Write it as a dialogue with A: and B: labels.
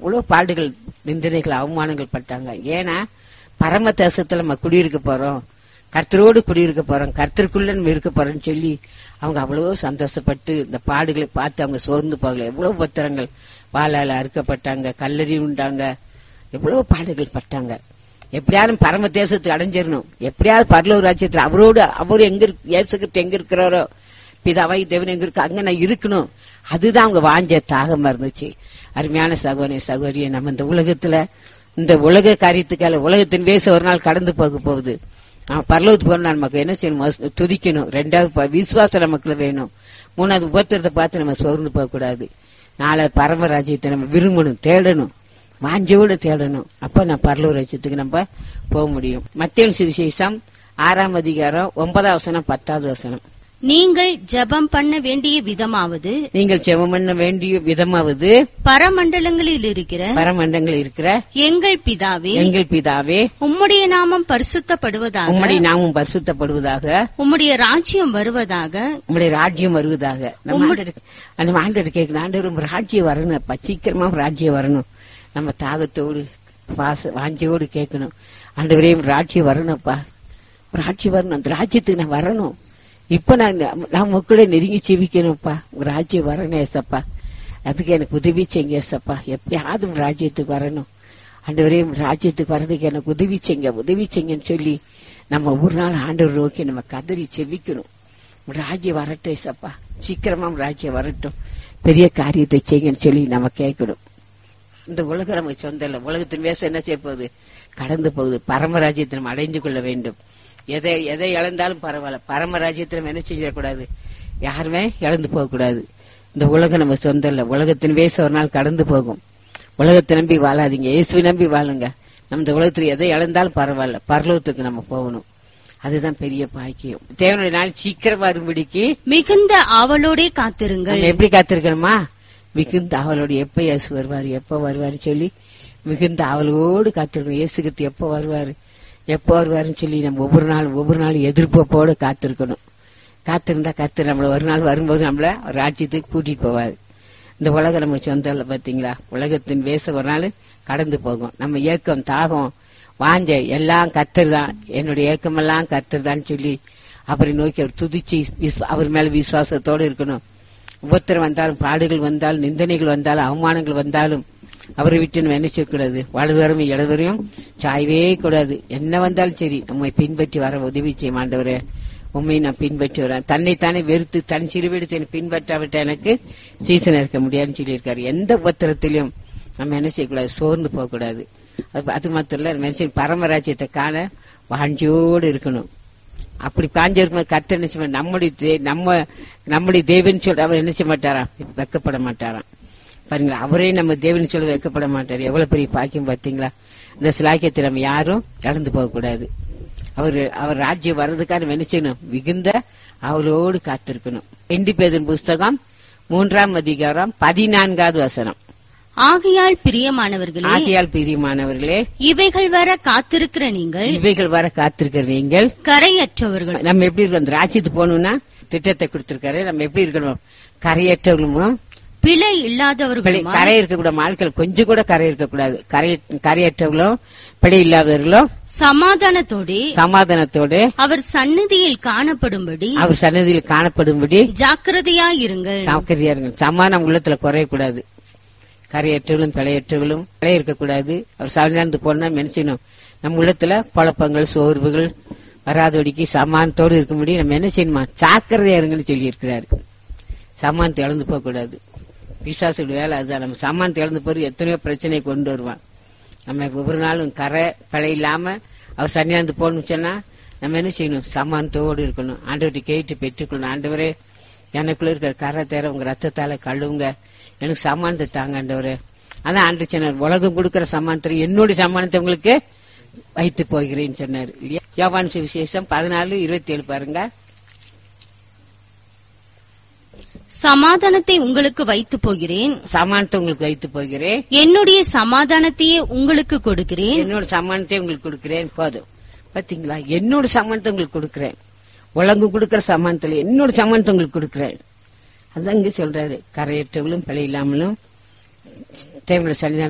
A: எவ்வளவு பாடுகள் நிந்தனைகள் அவமானங்கள் பட்டாங்க ஏன்னா பரம தேசத்துல நம்ம குடியிருக்க போறோம் கர்த்தரோடு குடியிருக்க போறோம் கர்த்தருக்குள்ள நம்ம இருக்க போறோம்னு சொல்லி அவங்க அவ்வளவு சந்தோஷப்பட்டு இந்த பாடுகளை பார்த்து அவங்க சோர்ந்து போகல எவ்வளவு பத்திரங்கள் வாழால அறுக்கப்பட்டாங்க கல்லறி உண்டாங்க எவ்வளவு பாடுகள் பட்டாங்க எப்படியாவது பரம தேசத்துக்கு அடைஞ்சிடணும் எப்படியாவது பரலூர் ராஜ்யத்துல அவரோடு அவர் எங்க இருக்கு இயேசுகிறிஸ்து எங்க இருக்கிறாரோ பிதாவை தேவன் எங்க இருக்கு அங்க நான் இருக்கணும் அதுதான் அவங்க வாஞ்ச தாகமா இருந்துச்சு அருமையான சகோதரி சகோதரிய நம்ம இந்த உலகத்துல இந்த உலக காரியத்துக்கால உலகத்தின் வேச ஒரு நாள் கடந்து போக போகுது நம்ம பரலோகத்துக்கு போகணும் நமக்கு என்ன செய்யணும் முதல்ல துதிக்கணும் ரெண்டாவது ப- விசுவாசம் நமக்குள்ள வேணும் மூணாவது உபத்திரத்தை பார்த்து நம்ம சோர்ந்து போக கூடாது நாலாவது பரமராஜ்யத்தை நம்ம விரும்பணும் தேடணும் வாஞ்சோடு தேடணும் அப்ப நான் பரலூர் ராஜ்யத்துக்கு நம்ம போக முடியும் மத்திய சுவிசேஷம் ஆறாம் அதிகாரம் ஒன்பதாம் வசனம் பத்தாவது வசனம்
B: நீங்கள் ஜெபம் பண்ண வேண்டிய விதமாவது
A: நீங்கள் செவம் பண்ண வேண்டிய விதமாவது
B: பரமண்டலங்களில் இருக்கிற
A: பரமண்டங்கள் இருக்கிற
B: எங்கள் பிதாவே
A: எங்கள் பிதாவே
B: உம்முடைய நாமம் பரிசுத்தப்படுவதாக
A: உம்முடைய நாமும் பரிசுத்தப்படுவதாக
B: உம்முடைய ராஜ்யம் வருவதாக
A: உம்முடைய ராஜ்யம் வருவதாக நம்ம ஆண்டவர் அந்த ஆண்டவர் கேட்கணும் ஆண்டவர் உங்க ராஜ்யம் வரணும் அப்பா சீக்கிரமா உங்க ராஜ்யம் வரணும் நம்ம தாகத்தோடு பாச வாஞ்சையோடு கேட்கணும் ஆண்டவரே உங்க ராஜ்யம் வரணும்ப்பா ராஜ்யம் வரணும் அந்த ராஜ்யத்துக்கு நான் வரணும் இப்ப நான் நான் மக்களை நெருங்கி ஜீவிக்கணும்ப்பா உங்க ராஜ்யம் வரணும் ஏசப்பா அதுக்கு எனக்கு உதவி செய்யுங்க ஏசப்பா எப்படியாவது உங்க ராஜ்யத்துக்கு வரணும் ஆண்டவரே உங்க ராஜ்யத்துக்கு வர்றதுக்கு எனக்கு உதவி செய்யுங்க உதவி செய்யுங்கன்னு சொல்லி நம்ம ஒரு நாள் ஆண்டவர் நோக்கி நம்ம கதறி செவிக்கணும் உங்க ராஜ்யம் வரட்டும் ஏசப்பா சீக்கிரமா உங்க ராஜ்யம் வரட்டும் பெரிய காரியத்தை செய்யுங்கன்னு சொல்லி நம்ம கேட்கணும் இந்த உலகம் நமக்கு சொந்தம் இல்லை உலகத்தின் வேசம் என்ன செய்ய போகுது கடந்து போகுது பரமராஜ்யத்தை நம்ம அடைந்து கொள்ள வேண்டும் எதை எதை இழந்தாலும் பரவாயில்ல பரமராஜ்யத்தை நம்ம என்ன செஞ்சிடக்கூடாது யாருமே இழந்து போகக்கூடாது இந்த உலகம் நம்ம சொந்தம் இல்லை உலகத்தின் வேசம் ஒரு நாள் கடந்து போகும் உலகத்தை நம்பி வாழாதீங்க இயேசுவை நம்பி வாழுங்க நம்ம இந்த உலகத்துல எதை இழந்தாலும் பரவாயில்ல பரலோகத்துக்கு நம்ம போகணும் அதுதான் பெரிய பாக்கியம் தேவனுடைய நாள் சீக்கிரம் வரும்படிக்கு
B: மிகுந்த ஆவலோடே காத்திருங்கள்
A: நம்ம எப்படி காத்திருக்கணுமா மிகுந்த அவளோடு எப்ப இயேசு வருவார் எப்ப வருவாருன்னு சொல்லி மிகுந்த அவளோடு காத்திருக்கணும் இயேசுகிட்டு எப்ப வருவாரு எப்ப வருவாருன்னு சொல்லி நம்ம ஒவ்வொரு நாளும் ஒவ்வொரு நாளும் எதிர்பார்ப்போடு காத்திருக்கணும் காத்திருந்தா கத்து நம்மள ஒரு நாள் வரும்போது நம்மள ஒரு ராஜ்யத்துக்கு கூட்டிட்டு போவாரு இந்த உலகம் நம்ம சொந்தம் இல்லை பாத்தீங்களா உலகத்தின் வேச ஒரு நாள் கடந்து போகும் நம்ம ஏக்கம் தாகம் வாஞ்ச எல்லாம் கத்துறதான் என்னுடைய ஏக்கமெல்லாம் கத்துறதான்னு சொல்லி அவரை நோக்கி அவர் துதிச்சு விஸ்வ- அவர் மேல விசுவாசத்தோடு இருக்கணும் உபத்திரம் வந்தாலும் பாடுகள் வந்தாலும் நிந்தனைகள் வந்தாலும் அவமானங்கள் வந்தாலும் அவரை விட்டு நம்ம என்ன செய்யக்கூடாது வலதுவரும் இடதுவரையும் சாயவே கூடாது என்ன வந்தாலும் சரி நம்மை பின்பற்றி வர உதவி செய்யும் ஆண்டவரே உண்மை நான் பின்பற்றி வரேன் தன்னைத்தானே வெறுத்து தன் சிறுவெடுத்து என்னை பின்பற்றாவிட்ட எனக்கு சீசன் இருக்க முடியாதுன்னு சொல்லியிருக்காரு எந்த உபத்திரத்திலும் நம்ம என்ன செய்யக்கூடாது சோர்ந்து போகக்கூடாது அது அது மாத்திரம் இல்ல மனுஷன் பரமராஜ்யத்தை காண வாஞ்சியோடு இருக்கணும் அப்படி காஞ்சிருக்கும் கர்த்தர் என்ன செய்ய மாட்டார்? நம்முடைய தே- நம்ம நம்முடைய தேவன் சொல்ற அவர் என்ன செய்ய மாட்டாராம் வெக்கப்பட மாட்டாராம் பாருங்களா அவரே நம்ம தேவன் சொல்ல வெக்கப்பட மாட்டார் எவ்வளவு பெரிய பாக்கியம் பார்த்தீங்களா இந்த சிலாக்கியத்தை நம்ம யாரும் இழந்து போக கூடாது அவர் அவர் ராஜ்யம் வர்றதுக்காக நம்ம என்ன செய்யணும் மிகுந்த அவளோடு காத்திருக்கணும் எண்டி பேதன் புஸ்தகம் மூன்றாம் அதிகாரம் பதினான்காவது வசனம்
B: ஆகையால் பிரியமானவர்களே
A: ஆகையால் பிரியமானவர்களே
B: இவைகள் வர காத்திருக்கிற நீங்கள்
A: இவைகள் வர காத்திருக்கிற நீங்கள்
B: கரையற்றவர்கள்
A: நம்ம எப்படி இருக்கணும் அந்த ராஜ்யத்துக்கு போகணும்னா திட்டத்தை கொடுத்திருக்காரு நம்ம எப்படி இருக்கணும் கரையற்றவர்களும்
B: பிழை இல்லாதவர்களும்
A: கரை இருக்கக்கூடாது ஆட்கள் கொஞ்சம் கூட கரை இருக்கக்கூடாது கரை கரையற்றவர்களும் பிழை இல்லாதவர்களும்
B: சமாதானத்தோடே
A: சமாதானத்தோடு
B: அவர் சந்நிதியில் காணப்படும்படி
A: அவர் சன்னதியில் காணப்படும்படி
B: ஜாக்கிரதையாயிருங்கள்
A: சாக்கரியா இருங்க சமாதானம் உள்ளத்துல குறையக்கூடாது கரையற்றவர்களும் பிழையற்றவர்களும் பிழை இருக்கக்கூடாது அவர் சார்ந்து போனா நினைச்சணும் நம்ம உள்ளத்துல குழப்பங்கள் சோர்வுகள் வராதபடிக்கு சமானத்தோடு இருக்கும்படி நம்ம என்ன செய்யணுமா சாக்கிரதையா இருங்கன்னு சொல்லி இருக்கிறாரு சமானத்தை இழந்து போக கூடாது விசுவாசோட வேலை அதுதான் நம்ம சமானத்தை இழந்து போறது எத்தனையோ பிரச்சனையை கொண்டு வருவான் நம்ம ஒவ்வொரு நாளும் கரை பிழை இல்லாம அவர் சன்னியாந்து போகணும்னு சொன்னா நம்ம என்ன செய்யணும் சமானத்தோடு இருக்கணும் ஆண்டவர்கிட்ட கேட்டு பெற்றுக்கொள்ளணும் ஆண்டவரே எனக்குள்ள இருக்கிற கரை தேர உங்க ரத்தத்தால கழுவுங்க எனக்கு சமானத்தை தாங்க ஆண்டவரே அதான் ஆண்டு சொன்னார் உலகம் கொடுக்கிற சமானத்தை என்னுடைய சமானத்தை உங்களுக்கு வைத்து போகிறேன்னு சொன்னார் இல்லையா யோவான் சுவிசேஷம் பதினாலு இருபத்தி ஏழு பாருங்க
B: சமாதானத்தை உங்களுக்கு வைத்து போகிறேன்
A: சமானத்தை உங்களுக்கு வைத்து போகிறேன்
B: என்னுடைய சமாதானத்தையே உங்களுக்கு கொடுக்கிறேன்
A: என்னோட சமானத்தை உங்களுக்கு கொடுக்கிறேன் போதும் பாத்தீங்களா என்னோட சமானத்தை உங்களுக்கு கொடுக்கிறேன் உலகம் கொடுக்கிற சமானத்துல என்னோட சமானத்தை உங்களுக்கு கொடுக்கிறேன் அதான் இங்க சொல்றாரு கரையற்றவளும் பிழை இல்லாமலும் தேவனுடைய சன்னிதானம்